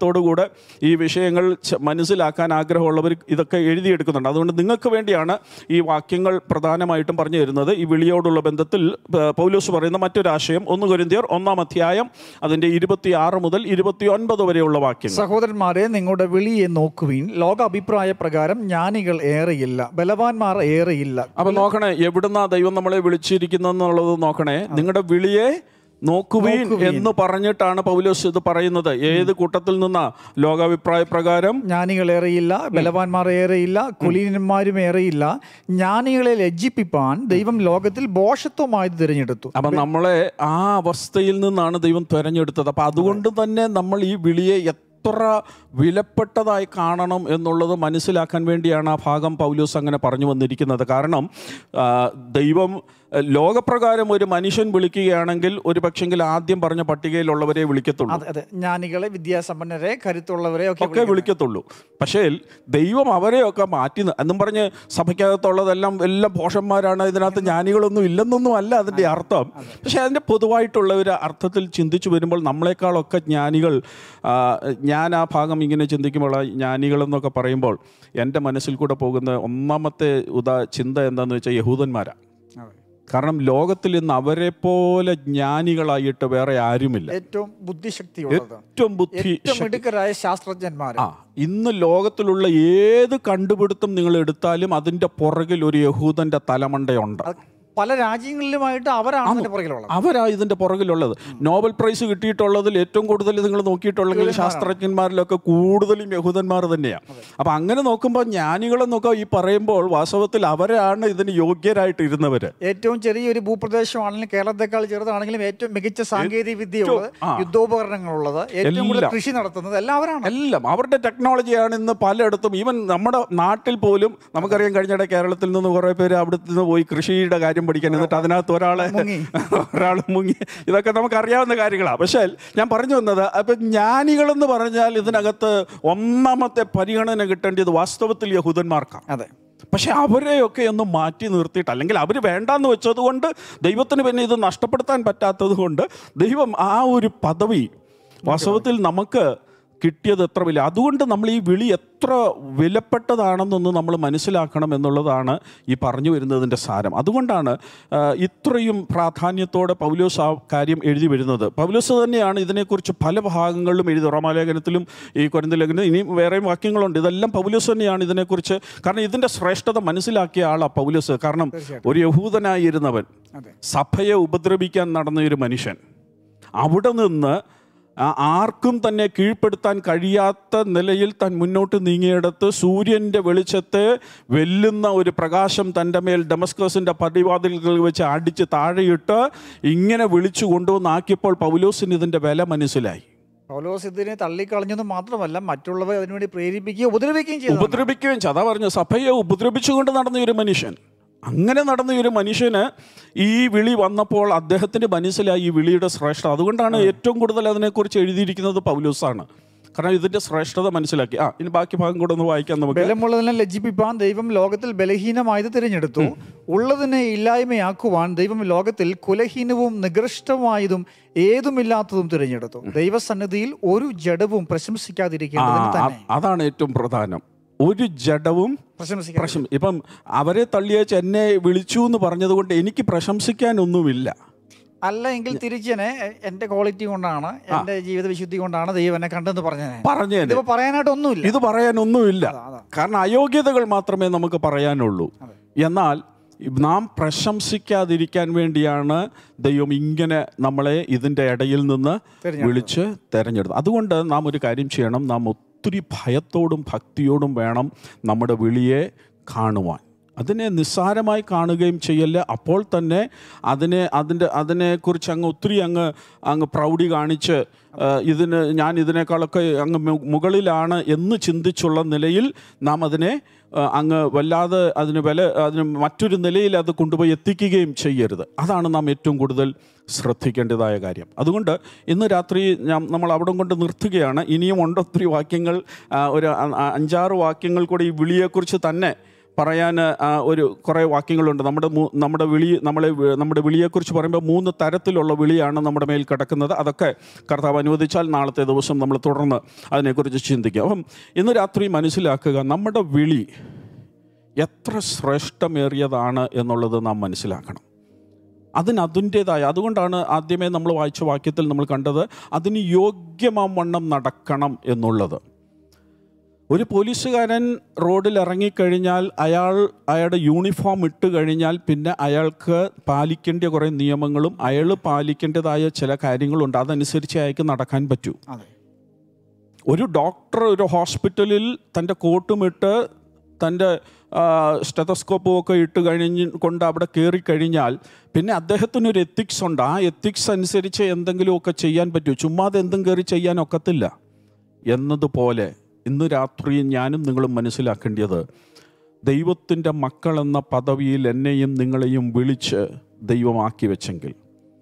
പ്രാധാന്യത്തോടുകൂടെ ഈ വിഷയങ്ങൾ ച- മനസ്സിലാക്കാൻ ആഗ്രഹമുള്ളവർ ഇതൊക്കെ എഴുതിയെടുക്കുന്നുണ്ട് അതുകൊണ്ട് നിങ്ങൾക്ക് വേണ്ടിയാണ് ഈ വാക്യങ്ങൾ പ്രധാനമായിട്ടും പറഞ്ഞു തരുന്നത് ഈ വിളിയോടുള്ള ബന്ധത്തിൽ പ- പൗലോസ് പറയുന്ന മറ്റൊരാശയം ഒന്ന് കൊരിന്തിയർ ഒന്നാം അധ്യായം അതിൻ്റെ ഇരുപത്തി ആറ് മുതൽ ഇരുപത്തി ഒൻപത് വരെയുള്ള വാക്യങ്ങൾ സഹോദരന്മാരെ നിങ്ങളുടെ വിളിയെ നോക്കുവീൻ ലോക അഭിപ്രായ പ്രകാരം ജ്ഞാനികൾ ഏറെയില്ല ബലവാന്മാർ ഏറെയില്ല അപ്പൊ നോക്കണേ എവിടുന്നാ ദൈവം നമ്മളെ വിളിച്ചിരിക്കുന്നെന്നുള്ളത് നോക്കണേ നിങ്ങളുടെ വിളിയെ നോക്കുവീൻ എന്ന് പറഞ്ഞിട്ടാണ് പൗലോസ് ഇത് പറയുന്നത് ഏത് കൂട്ടത്തിൽ നിന്നാ ലോകാഭിപ്രായ പ്രകാരം ജ്ഞാനികൾ ഏറെയില്ല ബലവാന്മാർ ഏറെയില്ല കുലീനന്മാരും ഏറെയില്ല ജ്ഞാനികളെ ലജ്ജിപ്പിപ്പാൻ ദൈവം ലോകത്തിൽ ബോഷത്വമായത് തിരഞ്ഞെടുത്തു അപ്പൊ നമ്മളെ ആ അവസ്ഥയിൽ നിന്നാണ് ദൈവം തെരഞ്ഞെടുത്തത് അപ്പൊ അതുകൊണ്ട് തന്നെ നമ്മൾ ഈ വിളിയെ എത്ര വിലപ്പെട്ടതായി കാണണം എന്നുള്ളത് മനസ്സിലാക്കാൻ വേണ്ടിയാണ് ആ ഭാഗം പൗലോസ് അങ്ങനെ പറഞ്ഞു വന്നിരിക്കുന്നത് കാരണം ആ, ദൈവം ആ, ലോകപ്രകാരം ഒരു മനുഷ്യൻ വിളിക്കുകയാണെങ്കിൽ ഒരു പക്ഷെങ്കിൽ ആദ്യം പറഞ്ഞ പട്ടികയിലുള്ളവരെ വിളിക്കത്തുള്ളൂ അതെ അതെ ജ്ഞാനികളെ വിദ്യാസമ്പന്നരെ കരുത്തുള്ളവരെ ഒക്കെ ഒക്കെ വിളിക്കത്തുള്ളൂ പക്ഷേ ദൈവം അവരെയൊക്കെ മാറ്റി നി- എന്നും പറഞ്ഞ് സഭയ്ക്കകത്തുള്ളതെല്ലാം എല്ലാം പോഷന്മാരാണ് ഇതിനകത്ത് ജ്ഞാനികളൊന്നും ഇല്ലെന്നൊന്നും അല്ല അതിൻ്റെ അർത്ഥം പക്ഷേ അതിൻ്റെ പൊതുവായിട്ടുള്ള ഒരു അർത്ഥത്തിൽ ചിന്തിച്ചു വരുമ്പോൾ നമ്മളെക്കാളൊക്കെ ജ്ഞാനികൾ ആ, ഞാൻ ആ ഭാഗം ഇങ്ങനെ ചിന്തിക്കുമ്പോൾ ആ ജ്ഞാനികൾ എന്നൊക്കെ പറയുമ്പോൾ എൻ്റെ മനസ്സിൽ കൂടെ പോകുന്ന ഒന്നാമത്തെ ഉദാ ചിന്ത എന്താണെന്ന് വെച്ചാൽ യഹൂദന്മാരാണ് അതെ. കാരണം ലോകത്തിൽ ഇന്ന് അവരെ പോലെ ജ്ഞാനികളായിട്ട് വേറെ ആരുമില്ല ഏറ്റവും ബുദ്ധിശക്തിയുള്ളത് ഏറ്റവും ബുദ്ധി ഏറ്റവും മിടുക്കരായ ശാസ്ത്രജ്ഞന്മാർ ആ ഇന്ന് ലോകത്തിലുള്ള ഏത് കണ്ടുപിടുത്തം നിങ്ങൾ എടുത്താലും അതിൻ്റെ പുറകിൽ ഒരു യഹൂദന്റെ തലമണ്ടയുണ്ട് പല രാജ്യങ്ങളിലുമായിട്ട് അവരാണ് അതിന്റെ പുറകിലുള്ളത് അവരാ ഇതിന്റെ പുറകിലുള്ളത് നോബൽ പ്രൈസ് കിട്ടിയിട്ടുള്ളതിൽ ഏറ്റവും കൂടുതൽ നിങ്ങൾ നോക്കിയിട്ടുള്ളെങ്കിൽ ശാസ്ത്രജ്ഞന്മാരിലൊക്കെ കൂടുതലും യഹൂദന്മാർ തന്നെയാണ് അപ്പൊ അങ്ങനെ നോക്കുമ്പോൾ ജ്ഞാനികളെ നോക്കുക ഈ പറയുമ്പോൾ വാസ്തവത്തിൽ അവരാണ് ഇതിന് യോഗ്യരായിട്ട് ഇരുന്നവര് ഏറ്റവും ചെറിയൊരു ഭൂപ്രദേശമാണെങ്കിലും കേരളത്തെക്കാൾ ചെറുതാണെങ്കിലും ഏറ്റവും മികച്ച സാങ്കേതിക വിദ്യയുള്ളത് ആ. യുദ്ധോപകരണങ്ങളുള്ളത് ഏറ്റവും കൂടുതൽ എല്ലാം. കൃഷി നടത്തുന്നത് എല്ലാം അവരാണ് എല്ലാം അവരുടെ ടെക്നോളജിയാണ് ഇന്ന് പലയിടത്തും ഈവൻ നമ്മുടെ നാട്ടിൽ പോലും നമുക്കറിയാം കഴിഞ്ഞിടെ കേരളത്തിൽ നിന്ന് കുറേ പേര് അവിടുത്തെ നിന്ന് പോയി കൃഷിയുടെ കാര്യം പഠിക്കാൻ എന്നിട്ട് അതിനകത്ത് ഒരാളെ മുങ്ങി. ഒരാൾ മുങ്ങി ഇതൊക്കെ നമുക്ക് അറിയാവുന്ന കാര്യങ്ങളാണ് പക്ഷേ ഞാൻ പറഞ്ഞു വന്നത് അപ്പം ജ്ഞാനികളെന്ന് പറഞ്ഞാൽ ഇതിനകത്ത് ഒന്നാമത്തെ പരിഗണന കിട്ടേണ്ടത് വാസ്തവത്തിൽ യഹൂദന്മാർക്കാണ് അതെ പക്ഷെ അവരെയൊക്കെ ഒന്ന് മാറ്റി നിർത്തിയിട്ട് അല്ലെങ്കിൽ അവർ വേണ്ടാന്ന് വെച്ചതുകൊണ്ട് ദൈവത്തിന് പിന്നെ ഇത് നഷ്ടപ്പെടുത്താൻ പറ്റാത്തത് കൊണ്ട് ദൈവം ആ ഒരു പദവി വാസ്തവത്തിൽ നമുക്ക് കിട്ടിയത് എത്ര വില അതുകൊണ്ട് നമ്മൾ ഈ വിളി എത്ര വിലപ്പെട്ടതാണെന്നൊന്ന് നമ്മൾ മനസ്സിലാക്കണം എന്നുള്ളതാണ് ഈ പറഞ്ഞു വരുന്നതിൻ്റെ സാരം അതുകൊണ്ടാണ് ആ, ഇത്രയും പ്രാധാന്യത്തോടെ പൗലോസ് ആ കാര്യം എഴുതി വരുന്നത് പൗലോസ് തന്നെയാണ് ഇതിനെക്കുറിച്ച് പല ഭാഗങ്ങളിലും എഴുതി റോമാലേഖനത്തിലും ഈ കുരന്ത ലേഖനം ഇനിയും വേറെയും വാക്യങ്ങളുണ്ട് ഇതെല്ലാം പൗലോസ് തന്നെയാണ് ഇതിനെക്കുറിച്ച് കാരണം ഇതിൻ്റെ ശ്രേഷ്ഠത മനസ്സിലാക്കിയ ആളാണ് പൗലോസ് കാരണം ഒരു യഹൂദനായിരുന്നവൻ അതെ സഭയെ ഉപദ്രവിക്കാൻ നടന്ന ഒരു മനുഷ്യൻ അവിടെ നിന്ന് ആ- ആർക്കും തന്നെ കീഴ്പ്പെടുത്താൻ കഴിയാത്ത നിലയിൽ താൻ മുന്നോട്ട് നീങ്ങിയിടത്ത് സൂര്യൻ്റെ വെളിച്ചത്തെ വെല്ലുന്ന ഒരു പ്രകാശം തൻ്റെ മേൽ ഡെമസ്കസിൻ്റെ പടിവാതിലുകൾ വെച്ച് അടിച്ച് താഴെയിട്ട് ഇങ്ങനെ വിളിച്ചു കൊണ്ടുവന്നാക്കിയപ്പോൾ പൗലോസിന് ഇതിൻ്റെ വില മനസ്സിലായി പൗലോസ് ഇതിനെ തള്ളിക്കളഞ്ഞെന്ന് മാത്രമല്ല മറ്റുള്ളവരെ അതിനുവേണ്ടി പ്രേരിപ്പിക്കുകയും ഉപദ്രവിക്കുകയും ചെയ്തു ഉപദ്രവിക്കുകയും ചെയ്തു അതാ പറഞ്ഞു സഭയെ ഉപദ്രവിച്ചുകൊണ്ട് നടന്ന ഒരു മനുഷ്യൻ അങ്ങനെ നടന്ന ഒരു മനുഷ്യന് ഈ വിളി വന്നപ്പോൾ അദ്ദേഹത്തിന് മനസ്സിലായി ഈ വിളിയുടെ ശ്രേഷ്ഠ അതുകൊണ്ടാണ് ഏറ്റവും കൂടുതൽ അതിനെക്കുറിച്ച് എഴുതിയിരിക്കുന്നത് പൗലൂസാണ് കാരണം ഇതിന്റെ ശ്രേഷ്ഠത മനസ്സിലാക്കി ആ ഇനി ബാക്കി ഭാഗം കൂടെ ഒന്ന് വായിക്കാം നമുക്ക് ബലമുള്ളതിനെ ലജ്ജിപ്പിപ്പാൻ ദൈവം ലോകത്തിൽ ബലഹീനമായത് തിരഞ്ഞെടുത്തു ഉള്ളതിനെ ഇല്ലായ്മയാക്കുവാൻ ദൈവം ലോകത്തിൽ കുലഹീനവും നികൃഷ്ടമായതും ഏതുമില്ലാത്തതും തിരഞ്ഞെടുത്തു ദൈവസന്നിധിയിൽ ഒരു ജഡവും ആ പ്രശംസിക്കാതിരിക്കേണ്ടതിന് ആ, തന്നെ അതാണ് ഏറ്റവും പ്രധാനം ഒരു ജഡവും പ്രശംസിക്കാൻ പ്രശം ഇപ്പം അവരെ തള്ളിയേച്ച് എന്നെ വിളിച്ചു എന്ന് പറഞ്ഞതുകൊണ്ട് എനിക്ക് പ്രശംസിക്കാനൊന്നുമില്ല അല്ല എങ്കിൽ തിരിച്ചനെ എ- എന്റെ ക്വാളിറ്റി കൊണ്ടാണ് എന്റെ ജീവിത വിശുദ്ധി കൊണ്ടാണ് ദൈവം എന്നെ കണ്ടെന്ന് പറഞ്ഞത് പറഞ്ഞേനെ ഇതിപ്പോ പറയാനായിട്ട് ഒന്നുമില്ല ഇത് പറയാനൊന്നുമില്ല അതാ, അതാ. കാരണം അയോഗ്യതകൾ മാത്രമേ നമുക്ക് പറയാനുള്ളൂ അതെ. എന്നാൽ നാം പ്രശംസിക്കാതിരിക്കാൻ വേണ്ടിയാണ് ദൈവം ഇങ്ങനെ നമ്മളെ ഇതിൻ്റെ ഇടയിൽ നിന്ന് തിരഞ്ഞെടുത്തത്. വിളിച്ച് തെരഞ്ഞെടുത്തു അതുകൊണ്ട് നാം ഒരു കാര്യം ചെയ്യണം നാം ഒത്തിരി ഭയത്തോടും ഭക്തിയോടും വേണം നമ്മുടെ വിളിയെ കാണുവാൻ അതിനെ നിസ്സാരമായി കാണുകയും ചെയ്യല്ല അപ്പോൾ തന്നെ അതിനെ അതിൻ്റെ അതിനെക്കുറിച്ച് അങ്ങ് ഒത്തിരി അങ്ങ് അങ്ങ് പ്രൗഢി കാണിച്ച് ആ, ഇതിന് ഞാൻ ഇതിനേക്കാളൊക്കെ അങ്ങ് മു- മുകളിലാണ് എന്ന് ചിന്തിച്ചുള്ള നിലയിൽ നാം അതിനെ ആ, അങ്ങ് വല്ലാതെ അതിന് വില അതിന് മറ്റൊരു നിലയിൽ അത് കൊണ്ടുപോയി എത്തിക്കുകയും ചെയ്യരുത് അതാണ് നാം ഏറ്റവും കൂടുതൽ ശ്രദ്ധിക്കേണ്ടതായ കാര്യം അതുകൊണ്ട് ഇന്ന് രാത്രി ഞാൻ നമ്മൾ അവിടെ കൊണ്ട് നിർത്തുകയാണ് ഇനിയും ഉണ്ട് ഒത്തിരി വാക്യങ്ങൾ ആ, ഒരു അ- അ- അഞ്ചാറ് വാക്യങ്ങൾ കൂടി ഈ വിളിയെക്കുറിച്ച് തന്നെ പറയാൻ ആ, ഒരു കുറേ വാക്യങ്ങളുണ്ട് നമ്മുടെ മൂ- നമ്മുടെ വിളി നമ്മളെ വി- നമ്മുടെ വിളിയെക്കുറിച്ച് പറയുമ്പോൾ മൂന്ന് തരത്തിലുള്ള വിളിയാണ് നമ്മുടെ മേൽ കിടക്കുന്നത് അതൊക്കെ കർത്താവ് അനുവദിച്ചാൽ നാളത്തെ ദിവസം നമ്മൾ തുടർന്ന് അതിനെക്കുറിച്ച് ചിന്തിക്കാം അപ്പം ഇന്ന് രാത്രി മനസ്സിലാക്കുക നമ്മുടെ വിളി എത്ര ശ്രേഷ്ഠമേറിയതാണ് എന്നുള്ളത് നാം മനസ്സിലാക്കണം അതിന് അതിൻ്റേതായ അതുകൊണ്ടാണ് ആദ്യമേ നമ്മൾ വായിച്ച വാക്യത്തിൽ നമ്മൾ കണ്ടത് അതിന് യോഗ്യമാം വണ്ണം നടക്കണം എന്നുള്ളത് ഒരു പോലീസുകാരൻ റോഡിൽ ഇറങ്ങിക്കഴിഞ്ഞാൽ അയാൾ അയാളുടെ യൂണിഫോം ഇട്ട് കഴിഞ്ഞാൽ പിന്നെ അയാൾക്ക് പാലിക്കേണ്ട കുറേ നിയമങ്ങളും അയാൾ പാലിക്കേണ്ടതായ ചില കാര്യങ്ങളുണ്ട് അതനുസരിച്ച് അയാൾക്ക് നടക്കാൻ പറ്റൂ അതെ ഒരു ഡോക്ടർ ഒരു ഹോസ്പിറ്റലിൽ തൻ്റെ കോട്ടുമിട്ട് തൻ്റെ സ്റ്റെതസ്കോപ്പും ഒക്കെ ഇട്ട് കഴിഞ്ഞ് കൊണ്ട് അവിടെ കയറി കഴിഞ്ഞാൽ പിന്നെ അദ്ദേഹത്തിന് ഒരു എത്തിക്സ് ഉണ്ട് ആ എത്തിക്സ് അനുസരിച്ച് എന്തെങ്കിലുമൊക്കെ ചെയ്യാൻ പറ്റൂ ചുമ്മാതെ എന്തും കയറി ചെയ്യാൻ ഒക്കത്തില്ല എന്നതുപോലെ ഇന്ന് രാത്രി ഞാനും നിങ്ങളും മനസ്സിലാക്കേണ്ടത് ദൈവത്തിൻ്റെ മക്കളെന്ന പദവിയിൽ എന്നെയും നിങ്ങളെയും വിളിച്ച് ദൈവമാക്കി വെച്ചെങ്കിൽ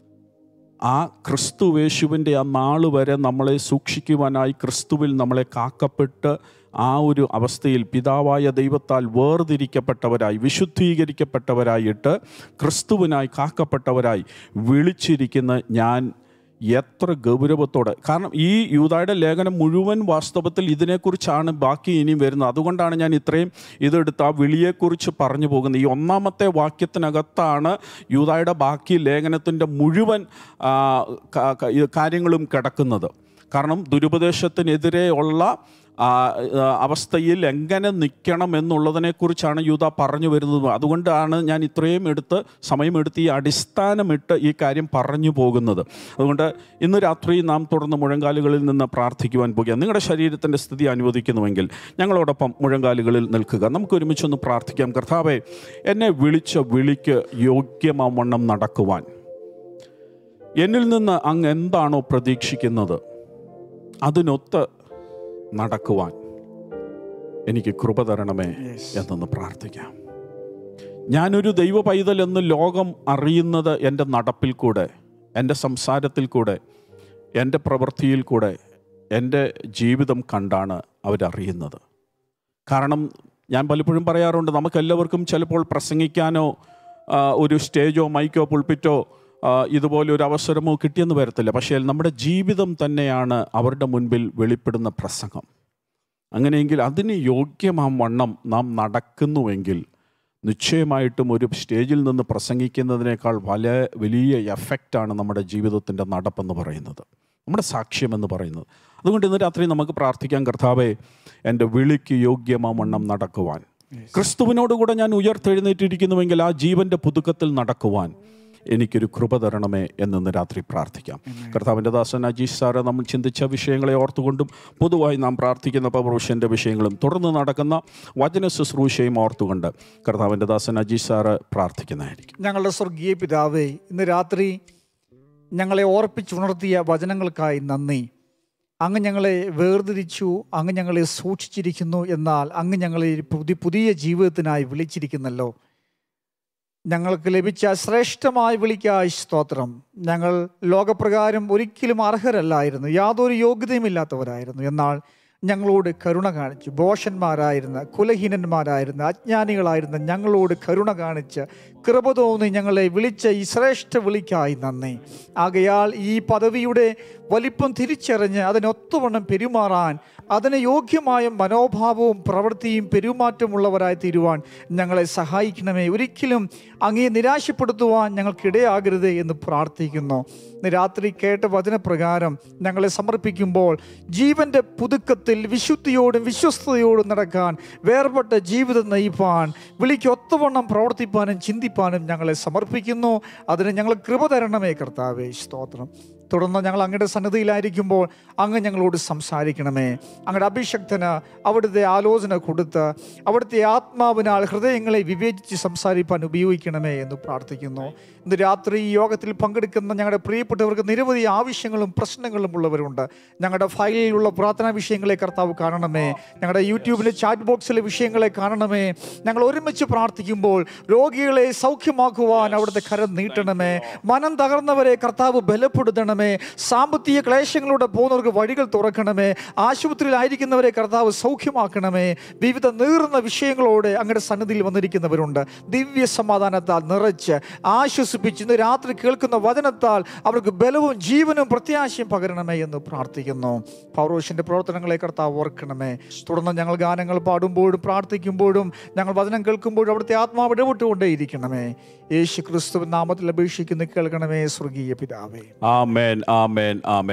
ആ ക്രിസ്തുവേശുവിൻ്റെ ആ നാള് വരെ നമ്മളെ സൂക്ഷിക്കുവാനായി ക്രിസ്തുവിൽ നമ്മളെ കാക്കപ്പെട്ട് ആ ഒരു അവസ്ഥയിൽ പിതാവായ ദൈവത്താൽ വേർതിരിക്കപ്പെട്ടവരായി വിശുദ്ധീകരിക്കപ്പെട്ടവരായിട്ട് ക്രിസ്തുവിനായി കാക്കപ്പെട്ടവരായി വിളിച്ചിരിക്കുന്ന ഞാൻ എത്ര ഗൗരവത്തോടെ കാരണം ഈ യൂതായുടെ ലേഖനം മുഴുവൻ വാസ്തവത്തിൽ ഇതിനെക്കുറിച്ചാണ് ബാക്കി ഇനിയും വരുന്നത് അതുകൊണ്ടാണ് ഞാൻ ഇത്രയും ഇതെടുത്ത് ആ വിളിയെക്കുറിച്ച് പറഞ്ഞു പോകുന്നത് ഈ ഒന്നാമത്തെ വാക്യത്തിനകത്താണ് യൂതായുടെ ബാക്കി ലേഖനത്തിൻ്റെ മുഴുവൻ ആ, ക- ക- ഈ കാര്യങ്ങളും കിടക്കുന്നത് കാരണം ദുരുപദേശത്തിനെതിരെ ഉള്ള ആ, ആ, അവസ്ഥയിൽ എങ്ങനെ നിൽക്കണം എന്നുള്ളതിനെക്കുറിച്ചാണ് യൂത പറഞ്ഞു വരുന്നത് അതുകൊണ്ടാണ് ഞാൻ ഇത്രയും എടുത്ത് സമയമെടുത്ത് ഈ അടിസ്ഥാനമിട്ട് ഈ കാര്യം പറഞ്ഞു പോകുന്നത് അതുകൊണ്ട് ഇന്ന് രാത്രി നാം തുടർന്ന് മുഴങ്കാലുകളിൽ നിന്ന് പ്രാർത്ഥിക്കുവാൻ പോകുക നിങ്ങളുടെ ശരീരത്തിൻ്റെ സ്ഥിതി അനുവദിക്കുന്നുവെങ്കിൽ ഞങ്ങളോടൊപ്പം മുഴങ്കാലുകളിൽ നിൽക്കുക നമുക്ക് ഒരുമിച്ചൊന്ന് പ്രാർത്ഥിക്കാം കർത്താവെ എന്നെ വിളിച്ച വിളിക്ക് യോഗ്യമാം വണ്ണം നടക്കുവാൻ എന്നിൽ നിന്ന് അങ്ങ് എന്താണോ പ്രതീക്ഷിക്കുന്നത് അതിനൊത്ത് നടക്കുവാൻ എനിക്ക് കൃപ തരണമേ എന്നൊന്ന് പ്രാർത്ഥിക്കാം ഞാനൊരു ദൈവ പൈതൽ എന്ന് ലോകം അറിയുന്നത് എൻ്റെ നടപ്പിൽ കൂടെ എൻ്റെ സംസാരത്തിൽ കൂടെ എൻ്റെ പ്രവൃത്തിയിൽ കൂടെ എൻ്റെ ജീവിതം കണ്ടാണ് അവരറിയുന്നത് കാരണം ഞാൻ പലപ്പോഴും പറയാറുണ്ട് നമുക്കെല്ലാവർക്കും ചിലപ്പോൾ പ്രസംഗിക്കാനോ ആ, ഒരു സ്റ്റേജോ മൈക്കോ പുൾപ്പിറ്റോ ആ, ഇതുപോലെ ഒരു അവസരമോ കിട്ടിയെന്ന് വരത്തില്ല പക്ഷേ നമ്മുടെ ജീവിതം തന്നെയാണ് അവരുടെ മുൻപിൽ വെളിപ്പെടുന്ന പ്രസംഗം അങ്ങനെയെങ്കിൽ അതിന് യോഗ്യമാം വണ്ണം നാം നടക്കുന്നുവെങ്കിൽ നിശ്ചയമായിട്ടും ഒരു സ്റ്റേജിൽ നിന്ന് പ്രസംഗിക്കുന്നതിനേക്കാൾ വല വലിയ എഫക്റ്റാണ് നമ്മുടെ ജീവിതത്തിൻ്റെ നടപ്പെന്ന് പറയുന്നത് നമ്മുടെ സാക്ഷ്യം എന്ന് പറയുന്നത് അതുകൊണ്ട് ഇന്ന് രാത്രി നമുക്ക് പ്രാർത്ഥിക്കാൻ കർത്താവേ എൻ്റെ വിളിക്ക് യോഗ്യമാം വണ്ണം നടക്കുവാൻ ക്രിസ്തുവിനോടുകൂടെ ഞാൻ ഉയർത്തെഴുന്നേറ്റിരിക്കുന്നുവെങ്കിൽ ആ ജീവൻ്റെ പുതുക്കത്തിൽ നടക്കുവാൻ എനിക്കൊരു കൃപ തരണമേ എന്നിന്ന് രാത്രി പ്രാർത്ഥിക്കാം കർത്താവിൻ്റെ ദാസൻ അജീഷ് സാറ് നമ്മൾ ചിന്തിച്ച വിഷയങ്ങളെ ഓർത്തുകൊണ്ടും പൊതുവായി നാം പ്രാർത്ഥിക്കുന്ന പൗരുഷൻ്റെ വിഷയങ്ങളും തുടർന്ന് നടക്കുന്ന വചന ശുശ്രൂഷയും ഓർത്തുകൊണ്ട് കർത്താവിൻ്റെ ദാസൻ അജീഷ് സാറ് പ്രാർത്ഥിക്കുന്നതായിരിക്കും ഞങ്ങളുടെ സ്വർഗീയ പിതാവേ ഇന്ന് രാത്രി ഞങ്ങളെ ഓർപ്പിച്ചുണർത്തിയ വചനങ്ങൾക്കായി നന്ദി അങ്ങ് ഞങ്ങളെ വേർതിരിച്ചു അങ്ങ് ഞങ്ങളെ സൂക്ഷിച്ചിരിക്കുന്നു എന്നാൽ അങ്ങ് ഞങ്ങളെ ഒരു പുതിയ പുതിയ ജീവിതത്തിനായി വിളിച്ചിരിക്കുന്നല്ലോ ഞങ്ങൾക്ക് ലഭിച്ച ശ്രേഷ്ഠമായ വിളിക്കായി സ്തോത്രം ഞങ്ങൾ ലോകപ്രകാരം ഒരിക്കലും അർഹരല്ലായിരുന്നു യാതൊരു യോഗ്യതയുമില്ലാത്തവരായിരുന്നു എന്നാൽ ഞങ്ങളോട് കരുണ കാണിച്ചു ബോഷന്മാരായിരുന്ന കുലഹീനന്മാരായിരുന്ന അജ്ഞാനികളായിരുന്ന ഞങ്ങളോട് കരുണ കാണിച്ച് കൃപ തോന്നി ഞങ്ങളെ വിളിച്ച ഈ ശ്രേഷ്ഠ വിളിക്കായി നന്ദി ആകയാൽ ഈ പദവിയുടെ വലിപ്പം തിരിച്ചറിഞ്ഞ് അതിനൊത്തുവണ്ണം പെരുമാറാൻ അതിന് യോഗ്യമായ മനോഭാവവും പ്രവൃത്തിയും പെരുമാറ്റമുള്ളവരായി തീരുവാൻ ഞങ്ങളെ സഹായിക്കണമേ ഒരിക്കലും അങ്ങേ നിരാശപ്പെടുത്തുവാൻ ഞങ്ങൾക്കിടയാകരുത് എന്ന് പ്രാർത്ഥിക്കുന്നു ഇന്ന് രാത്രി കേട്ട വചനപ്രകാരം ഞങ്ങളെ സമർപ്പിക്കുമ്പോൾ ജീവന്റെ പുതുക്കത്തിൽ വിശുദ്ധിയോടും വിശ്വസ്തയോടും നടക്കാൻ വേർപെട്ട ജീവിതം നയിപ്പാൻ വിളിക്ക് ഒത്തവണ്ണം പ്രവർത്തിപ്പാനും ചിന്തിപ്പാനും ഞങ്ങളെ സമർപ്പിക്കുന്നു അതിന് ഞങ്ങൾ കൃപ തരണമേ കർത്താവേ സ്തോത്രം തുടർന്ന് ഞങ്ങൾ അങ്ങയുടെ സന്നദ്ധയിലായിരിക്കുമ്പോൾ അങ്ങ് ഞങ്ങളോട് സംസാരിക്കണമേ അങ്ങയുടെ അഭിഷക്തന് അവിടുത്തെ ആലോചന കൊടുത്ത് അവിടുത്തെ ആത്മാവിനാൽ ഹൃദയങ്ങളെ വിവേചിച്ച് സംസാരിപ്പാൻ ഉപയോഗിക്കണമേ എന്ന് പ്രാർത്ഥിക്കുന്നു ഇന്ന് രാത്രി ഈ യോഗത്തിൽ പങ്കെടുക്കുന്ന ഞങ്ങളുടെ പ്രിയപ്പെട്ടവർക്ക് നിരവധി ആവശ്യങ്ങളും പ്രശ്നങ്ങളും ഉള്ളവരുണ്ട് ഞങ്ങളുടെ ഫയലിലുള്ള പ്രാർത്ഥനാ വിഷയങ്ങളെ കർത്താവ് കാണണമേ ഞങ്ങളുടെ യൂട്യൂബിലെ ചാറ്റ് ബോക്സിലെ വിഷയങ്ങളെ കാണണമേ ഞങ്ങൾ ഒരുമിച്ച് പ്രാർത്ഥിക്കുമ്പോൾ രോഗികളെ സൗഖ്യമാക്കുവാൻ അവിടുത്തെ കരം നീട്ടണമേ മനം തകർന്നവരെ കർത്താവ് ബലപ്പെടുത്തണമേ തുറക്കണമേ സാമ്പത്തിക ക്ലേശങ്ങളിലൂടെ പോകുന്നവർക്ക് വഴികൾ തുറക്കണമേ ആശുപത്രിയിലായിരിക്കുന്നവരെ കർത്താവ് സൗഖ്യമാക്കണമേ വിവിധ നീറുന്ന വിഷയങ്ങളോടെ അങ്ങയുടെ സന്നിധിയിൽ വന്നിരിക്കുന്നവരുണ്ട് ദിവ്യ സമാധാനത്താൽ നിറച്ച് ആശ്വസിപ്പിച്ച് ഇന്ന് രാത്രി കേൾക്കുന്ന വചനത്താൽ അവർക്ക് ബലവും ജീവനും പ്രത്യാശയും പകരണമേ എന്ന് പ്രാർത്ഥിക്കുന്നു പൗരോഷിന്റെ പ്രവർത്തനങ്ങളെ കർത്താവ് ഓർക്കണമേ തുടർന്ന് ഞങ്ങൾ ഗാനങ്ങൾ പാടുമ്പോഴും പ്രാർത്ഥിക്കുമ്പോഴും ഞങ്ങൾ വചനം കേൾക്കുമ്പോഴും അവിടുത്തെ ആത്മാവ് ഇടപെട്ടുകൊണ്ടേയിരിക്കണമേ യേശു ക്രിസ്തു നാമത്തിൽ അപേക്ഷിക്കുന്ന കേൾക്കണമേ സ്വർഗീയ പിതാവേ ആമേൻ ആമേൻ ആമേൻ